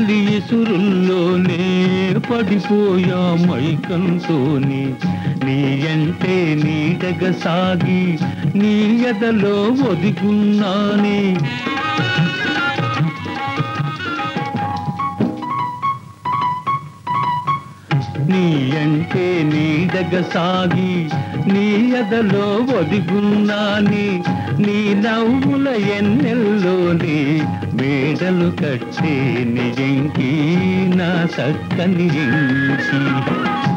తొలి ఇసురుల్లోనే పడిపోయా మైకంతోనే నీ అంటే నీడగ సాగి నీ ఎదలో ఒదిగున్నానే నీ అంటే నీడగ సాగి నీ ఎదలో ఒదిగున్నాని నీ నవ్వుల ఎన్నెల్లోని మేడలు కట్టే నిజంకి నా చక్కని ఇంకి